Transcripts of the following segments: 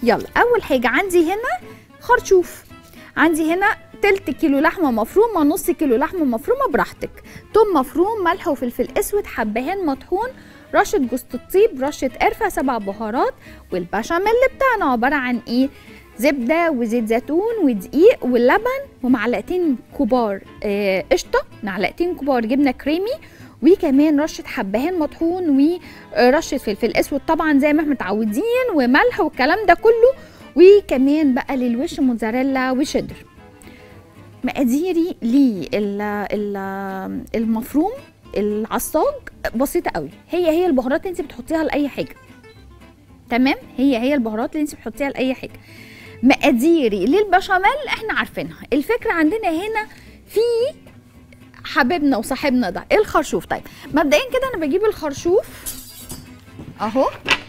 يلا اول حاجه عندي هنا خرشوف عندي هنا تلت كيلو لحمه مفرومه نص كيلو لحمه مفرومه براحتك توم مفروم ملح وفلفل اسود حبهان مطحون رشه جوز الطيب رشه قرفه سبع بهارات والبشاميل بتاعنا عباره عن ايه زبده وزيت زيتون ودقيق ولبن ومعلقتين كبار آه، قشطه معلقتين كبار جبنه كريمي وكمان رشه حبهان مطحون ورشه فلفل اسود طبعا زي ما احنا متعودين وملح والكلام ده كله وكمان بقى للوش موتزاريلا وشيدر مقاديري للمفروم العصاج بسيطه قوي هي هي البهارات اللي انت بتحطيها لاي حاجه تمام هي هي البهارات اللي انت بتحطيها لاي حاجه مقاديري للبشاميل احنا عارفينها الفكره عندنا هنا في حبيبنا وصاحبنا ده الخرشوف طيب مبدئيا كده انا بجيب الخرشوف اهو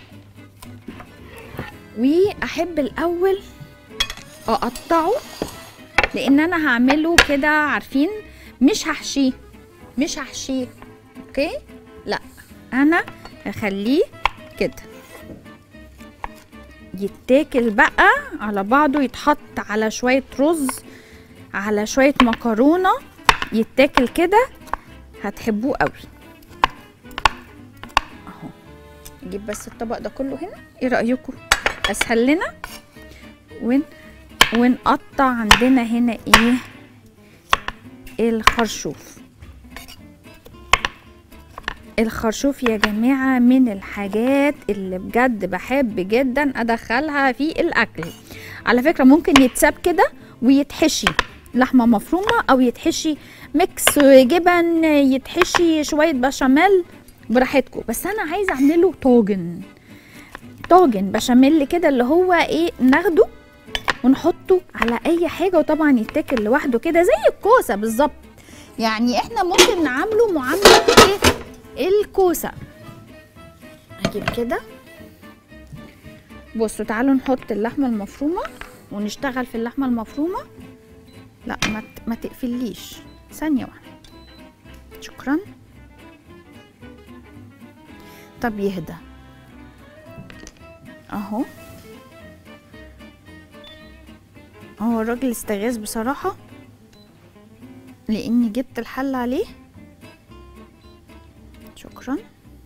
واحب الاول اقطعه لان انا هعمله كده عارفين مش هحشيه مش هحشيه اوكي لا انا هخليه كده يتاكل بقى على بعضه يتحط على شويه رز على شويه مكرونه يتاكل كده هتحبوه قوي اهو نجيب بس الطبق ده كله هنا ايه رايكم اسهل لنا ون ونقطع عندنا هنا ايه الخرشوف الخرشوف يا جماعة من الحاجات اللي بجد بحب جدا ادخلها في الاكل على فكرة ممكن يتساب كده ويتحشي لحمة مفرومة او يتحشي ميكس جبن يتحشي شوية بشاميل براحتكم بس انا عايزة اعمله طاجن طاجن بشاميل كده اللي هو ايه ناخده ونحطه على اي حاجة وطبعا يتاكل لوحده كده زي الكوسة بالظبط يعني احنا ممكن نعامله معاملة ايه الكوسة اجيب كده بصوا تعالوا نحط اللحمة المفرومة ونشتغل في اللحمة المفرومة لا ما ت- ما تقفليش ثانية واحدة شكرا طب يهدى اهو هو الراجل استغاث بصراحة لاني جبت الحل عليه شكرا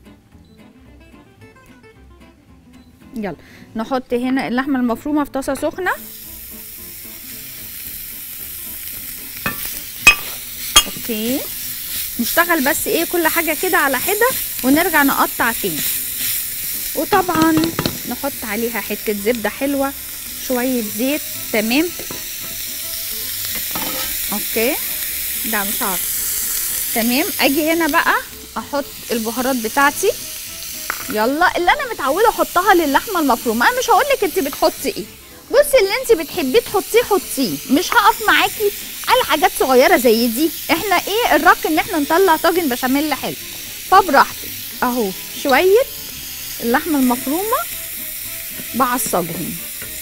يلا نحط هنا اللحمة المفرومة في طاسة سخنة اوكي نشتغل بس ايه كل حاجة كده على حدة ونرجع نقطع تاني وطبعا نحط عليها حتة زبدة حلوة شوية زيت تمام اوكي ده مش عارف تمام اجي هنا بقى احط البهارات بتاعتي يلا اللي انا متعوده احطها للحمه المفرومه انا مش هقول لك انت بتحطي ايه بصي اللي انت بتحبيه تحطيه حطيه مش هقف معاكي على حاجات صغيره زي دي احنا ايه الرك ان احنا نطلع طاجن بشاميل حلو فبراحتك اهو شويه اللحمه المفرومه بعصجهم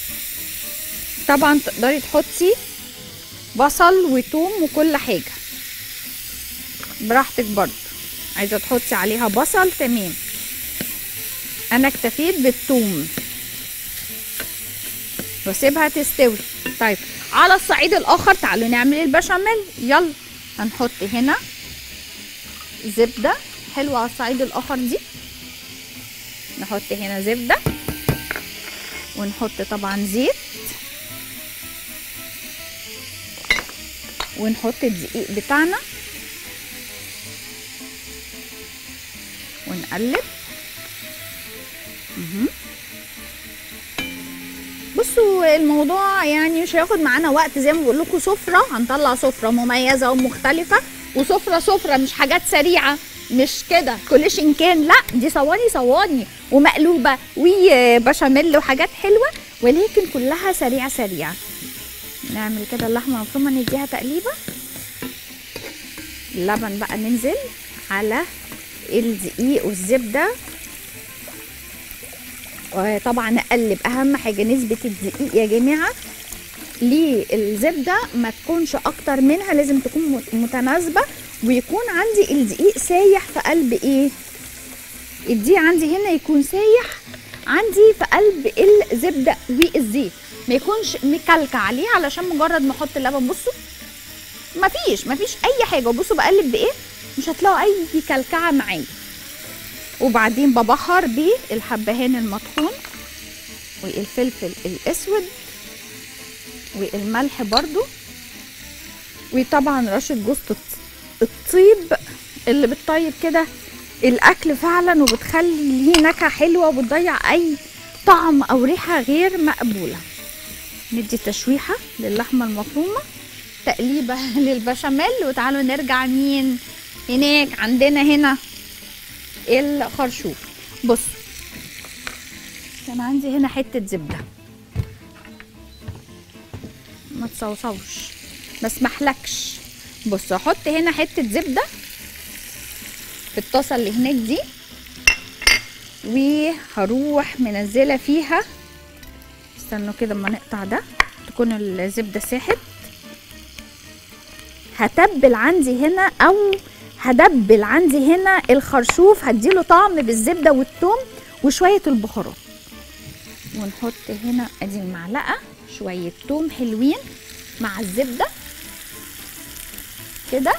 طبعا تقدري تحطي بصل وتوم وكل حاجه براحتك برضو عايزه تحطي عليها بصل تمام انا اكتفيت بالثوم واسيبها تستوي طيب على الصعيد الاخر تعالوا نعمل البشاميل يلا هنحط هنا زبده حلوه على الصعيد الاخر دي نحط هنا زبده ونحط طبعا زيت ونحط الدقيق بتاعنا ونقلب مهم. بصوا الموضوع يعني مش هياخد معانا وقت زي ما بقول لكم سفره هنطلع سفره مميزه ومختلفه وسفره سفره مش حاجات سريعه مش كده كلش ان كان لا دي صواني صواني ومقلوبه وبشاميل وحاجات حلوه ولكن كلها سريعه سريعه نعمل كده اللحمه المفرومه نديها تقليبه اللبن بقى ننزل على الدقيق والزبده وطبعا نقلب اهم حاجه نسبه الدقيق يا جماعه للزبده ما تكونش اكتر منها لازم تكون مت- متناسبه ويكون عندي الدقيق سايح في قلب ايه الدقيق عندي هنا يكون سايح عندي في قلب الزبده والزيت ما يكونش مكلكع عليه علشان مجرد ما احط اللبن بصوا مفيش مفيش اي حاجه وبصوا بقلب بايه مش هتلاقوا اي كلكعه معايا وبعدين ببهر بالحبهان المطحون والفلفل الاسود والملح برضو وطبعا رشه جوز الطيب اللي بتطيب كده الاكل فعلا وبتخلي ليه نكهه حلوه وبتضيع اي طعم او ريحه غير مقبوله ندي تشويحه للحمه المفرومه تقليبه للبشاميل وتعالوا نرجع مين هناك عندنا هنا الخرشوف بص كان عندي هنا حته زبده ما تصوصوش ما اسمحلكش بص احط هنا حته زبده في الطاسه اللي هناك دي وهروح منزله فيها استنوا كده اما نقطع ده تكون الزبده ساحت هتبل عندي هنا او هدبل عندي هنا الخرشوف هديله طعم بالزبده والثوم وشويه البهارات ونحط هنا ادي المعلقه شويه ثوم حلوين مع الزبده كده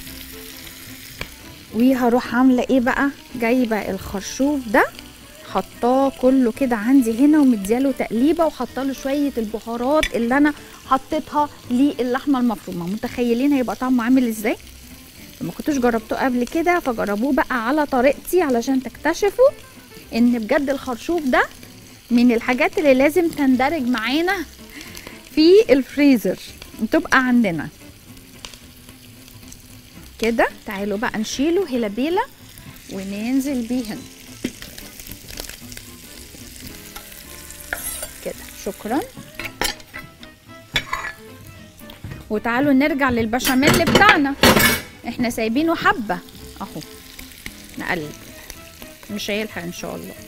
وهروح عامله ايه بقى جايبه الخرشوف ده حطاه كله كده عندي هنا ومدياله تقليبه وحطاله شويه البهارات اللي انا حطيتها للحمه المفرومه متخيلين هيبقى طعمه عامل ازاي ما كنتوش جربتوه قبل كده فجربوه بقى على طريقتي علشان تكتشفوا ان بجد الخرشوف ده من الحاجات اللي لازم تندرج معانا في الفريزر تبقى عندنا كده تعالوا بقى نشيله هلبيله وننزل بيه هنا كده شكرا وتعالوا نرجع للبشاميل بتاعنا احنا سايبينه حبه اهو نقلب مش هيلحق ان شاء الله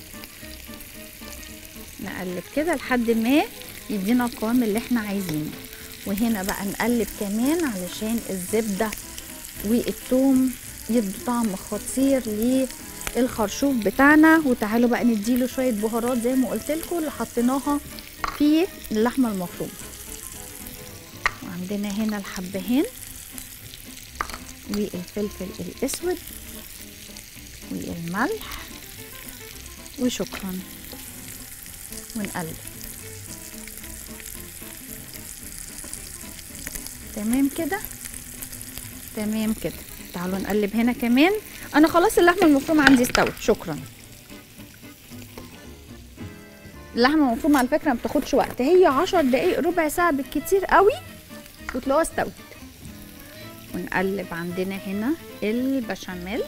نقلب كده لحد ما يدينا القوام اللي احنا عايزينه وهنا بقى نقلب كمان علشان الزبده والثوم يدوا طعم خطير للخرشوف بتاعنا وتعالوا بقى نديله شويه بهارات زي ما قلت لكم اللي حطيناها في اللحمه المفرومه وعندنا هنا الحبهان والفلفل الاسود والملح وشكرا ونقلب تمام كده تمام كده تعالوا نقلب هنا كمان انا خلاص اللحمه المفرومه عندي استوت شكرا اللحمه المفرومه على فكره ما بتاخدش وقت هي عشر دقايق ربع ساعه بالكتير قوي وتلاقوها استوت ونقلب عندنا هنا البشاميل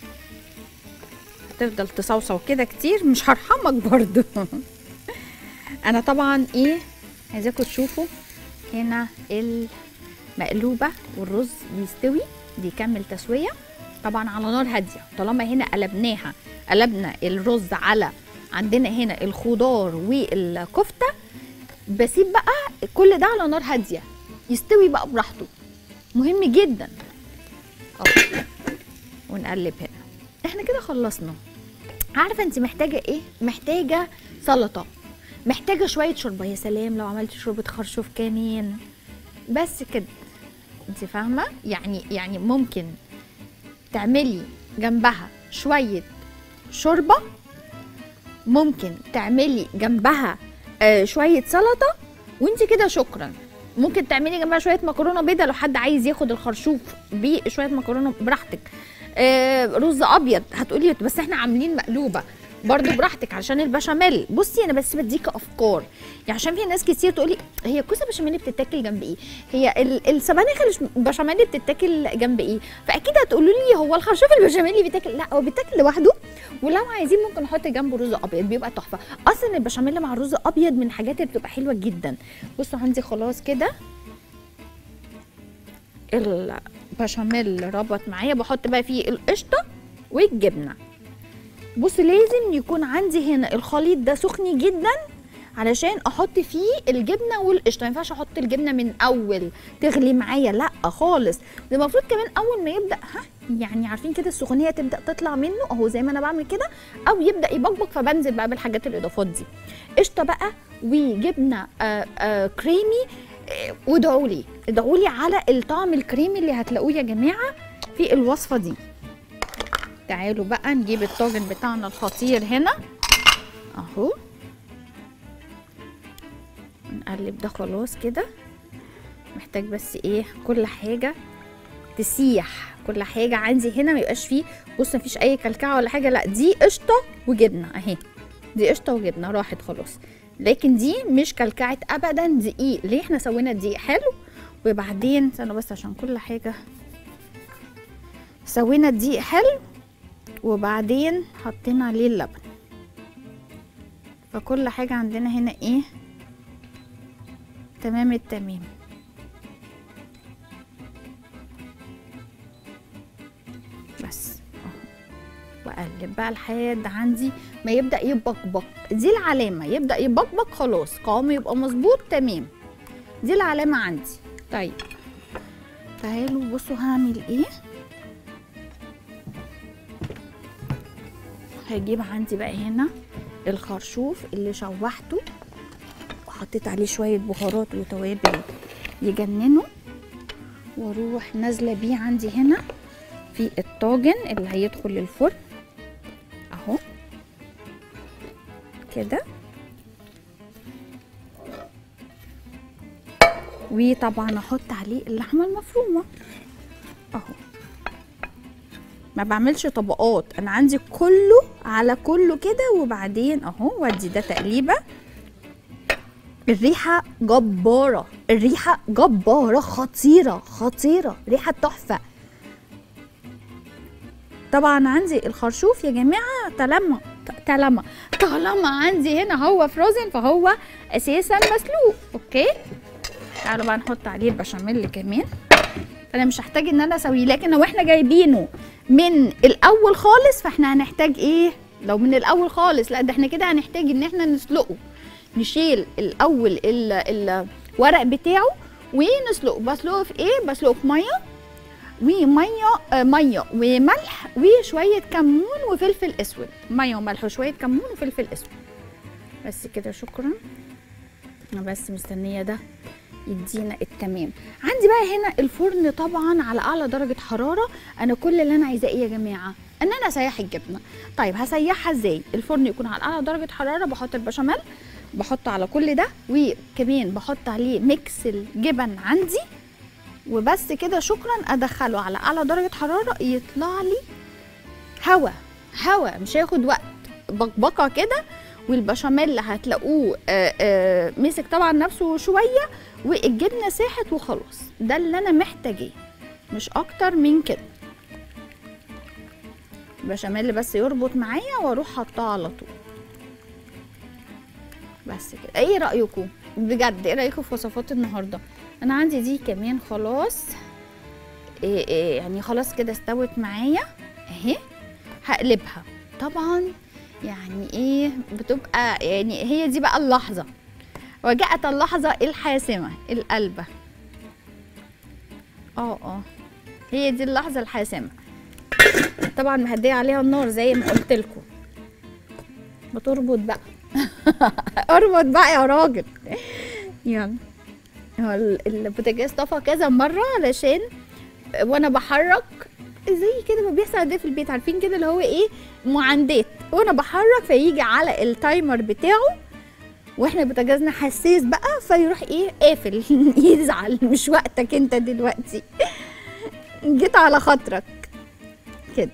هتفضل تصوصو كده كتير مش هرحمك برضو انا طبعا ايه عايزاكم تشوفوا هنا المقلوبه والرز بيستوي بيكمل تسويه طبعا على نار هاديه طالما هنا قلبناها قلبنا الرز على عندنا هنا الخضار والكفته بسيب بقى كل ده على نار هاديه يستوي بقى براحته مهم جدا أوه. ونقلب هنا احنا كده خلصنا عارفه انت محتاجه ايه محتاجه سلطه محتاجه شويه شوربه يا سلام لو عملت شوربه خرشوف كمان بس كده انت فاهمه يعني يعني ممكن تعملي جنبها شويه شوربه ممكن تعملي جنبها آه شويه سلطه وانت كده شكرا ممكن تعملي جنبها شويه مكرونه بيضه لو حد عايز ياخد الخرشوف بشويه مكرونه براحتك آه رز ابيض هتقولي بس احنا عاملين مقلوبه برضو براحتك عشان البشاميل بصي انا بس بديك افكار يعني عشان في ناس كتير تقولي هي الكوسه بشاميل بتتاكل جنب ايه هي السبانخ البشاميل بتتاكل جنب ايه فاكيد هتقولوا لي هو الخرشوف البشاميل بيتاكل لا هو بيتاكل لوحده ولو عايزين ممكن نحط جنبه رز ابيض بيبقى تحفه اصلا البشاميل مع الرز ابيض من الحاجات اللي بتبقى حلوه جدا بصوا عندي خلاص كده البشاميل ربط معايا بحط بقى فيه القشطه والجبنه بص لازم يكون عندي هنا الخليط ده سخن جدا علشان احط فيه الجبنه والقشطه ما ينفعش احط الجبنه من اول تغلي معايا لا خالص ده المفروض كمان اول ما يبدا ها يعني عارفين كده السخونيه تبدا تطلع منه اهو زي ما انا بعمل كده او يبدا يبقبق فبنزل بقى بالحاجات الاضافات دي قشطه بقى وجبنه آآ آآ كريمي آه، وادعوا لي ادعوا لي على الطعم الكريمي اللي هتلاقوه يا جماعه في الوصفه دي تعالوا بقى نجيب الطاجن بتاعنا الخطير هنا اهو نقلب ده خلاص كده محتاج بس ايه كل حاجه تسيح كل حاجه عندي هنا ما يبقاش فيه بص مفيش اي كلكعه ولا حاجه لا دي قشطه وجبنه اهي دي قشطه وجبنه راحت خلاص لكن دي مش كلكعه ابدا دقيق ليه احنا سوينا الدقيق حلو وبعدين استنوا بس عشان كل حاجه سوينا الدقيق حلو وبعدين حطينا عليه اللبن فكل حاجة عندنا هنا ايه تمام التمام بس اهو واقلب بقى لحد عندي ما يبدا يبقبق دي العلامه يبدا يبقبق خلاص قوامه يبقى مظبوط تمام دي العلامه عندي طيب تعالوا بصوا هعمل ايه هجيب عندي بقى هنا الخرشوف اللي شوحته وحطيت عليه شوية بهارات وتوابل يجننوا واروح نازلة بيه عندي هنا في الطاجن اللي هيدخل الفرن اهو كده وطبعا احط عليه اللحمة المفرومة اهو ما بعملش طبقات انا عندي كله على كله كده وبعدين اهو وادي ده تقليبه الريحه جباره الريحه جباره خطيره خطيره ريحه تحفه طبعا عندي الخرشوف يا جماعه طالما طالما طالما عندي هنا هو فروزن فهو اساسا مسلوق اوكي تعالوا بقى نحط عليه البشاميل كمان فانا مش هحتاج ان انا اسويه لكن لو احنا جايبينه من الاول خالص فاحنا هنحتاج ايه لو من الاول خالص لا ده احنا كده هنحتاج ان احنا نسلقه نشيل الاول ال- الورق بتاعه ونسلقه بسلقه في ايه بسلقه في ميه وميه آه ميه وملح وشويه كمون وفلفل اسود ميه وملح وشويه كمون وفلفل اسود بس كده شكرا انا بس مستنيه ده يدينا التمام عندي بقى هنا الفرن طبعا على اعلى درجه حراره انا كل اللي انا عايزاه ايه يا جماعه ان انا اسيح الجبنه طيب هسيحها ازاي الفرن يكون على اعلى درجه حراره بحط البشاميل بحط على كل ده وكمان بحط عليه ميكس الجبن عندي وبس كده شكرا ادخله على اعلى درجه حراره يطلع لي هوا هوا مش هياخد وقت بقبقه كده والبشاميل هتلاقوه آه، آه، مسك طبعا نفسه شويه والجبنه ساحت وخلاص ده اللي انا محتاجاه مش اكتر من كده البشاميل بس يربط معايا واروح حطاه على طول بس كده ايه رايكم بجد ايه رايكم في وصفات النهارده انا عندي دي كمان خلاص إيه إيه يعني خلاص كده استوت معايا اهي هقلبها طبعا يعني ايه بتبقى يعني هي دي بقى اللحظه وجاءت اللحظه الحاسمه القلبه اه اه هي دي اللحظه الحاسمه طبعا مهديه عليها النار زي ما قلت لكم بتربط بقى اربط بقى يا راجل يلا هو ال- البوتاجاز طفى كذا مره علشان وانا بحرك زي كده ما بيحصل عندنا في البيت عارفين كده اللي هو ايه معاندات وانا بحرك فيجي على التايمر بتاعه واحنا بوتاجازنا حساس بقى فيروح ايه قافل يزعل مش وقتك انت دلوقتي جيت على خاطرك كده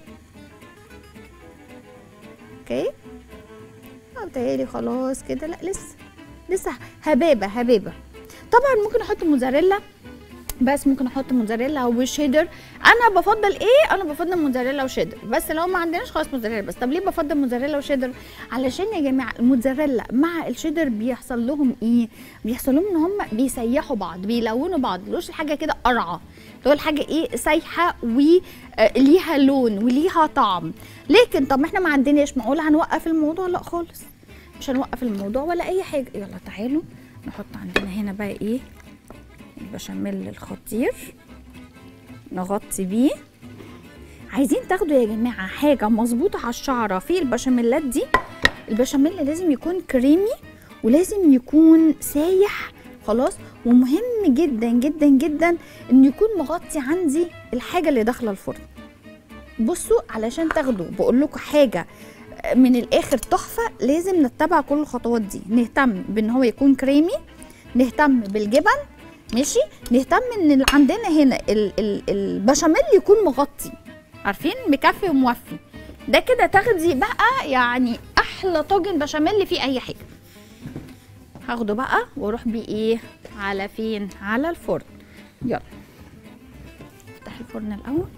اوكي اه بتهيألي خلاص كده لا لسه لسه هبابه هبابه طبعا ممكن احط موزاريلا بس ممكن احط موزاريلا وشيدر انا بفضل ايه انا بفضل موزاريلا وشيدر بس لو ما عندناش خلاص موزاريلا بس طب ليه بفضل موزاريلا وشيدر علشان يا جماعه الموزاريلا مع الشيدر بيحصل لهم ايه بيحصل لهم ان هم بيسيحوا بعض بيلونوا بعض ملوش الحاجه كده قرعه اللي هو الحاجه ايه سايحه وليها لون وليها طعم لكن طب ما احنا ما عندناش معقول هنوقف الموضوع لا خالص مش هنوقف الموضوع ولا اي حاجه يلا تعالوا نحط عندنا هنا بقى ايه البشاميل الخطير نغطي بيه عايزين تاخدوا يا جماعه حاجه مظبوطه على الشعره في البشاميلات دي البشاميل لازم يكون كريمي ولازم يكون سايح خلاص ومهم جدا جدا جدا انه يكون مغطي عندي الحاجه اللي داخله الفرن بصوا علشان تاخدوا بقول لكم حاجه من الاخر تحفه لازم نتبع كل الخطوات دي نهتم بان هو يكون كريمي نهتم بالجبن ماشي نهتم ان اللي عندنا هنا ال- ال- البشاميل يكون مغطي عارفين مكفي وموفي ده كده تاخدي بقى يعني احلى طاجن بشاميل فيه اي حاجه هاخده بقى واروح بيه ايه على فين على الفرن يلا افتح الفرن الاول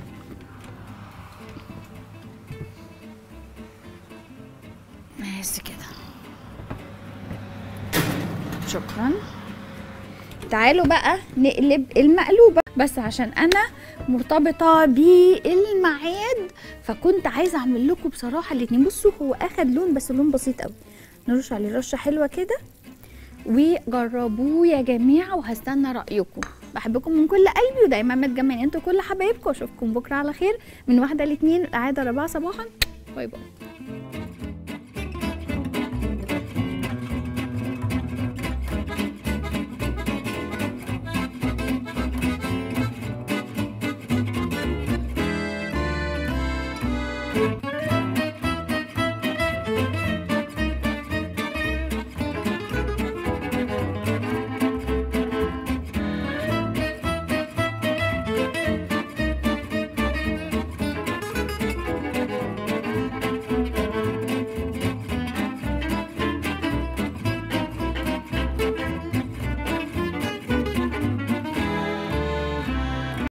بس كده شكرا تعالوا بقى نقلب المقلوبة بس عشان أنا مرتبطة بالميعاد فكنت عايزة أعمل لكم بصراحة الاتنين بصوا هو أخد لون بس لون بسيط قوي نرش عليه رشة حلوة كده وجربوه يا جماعة وهستنى رأيكم بحبكم من كل قلبي ودايما متجمعين انتوا كل حبايبكم واشوفكم بكرة على خير من واحدة لاتنين القعدة ربع صباحا باي باي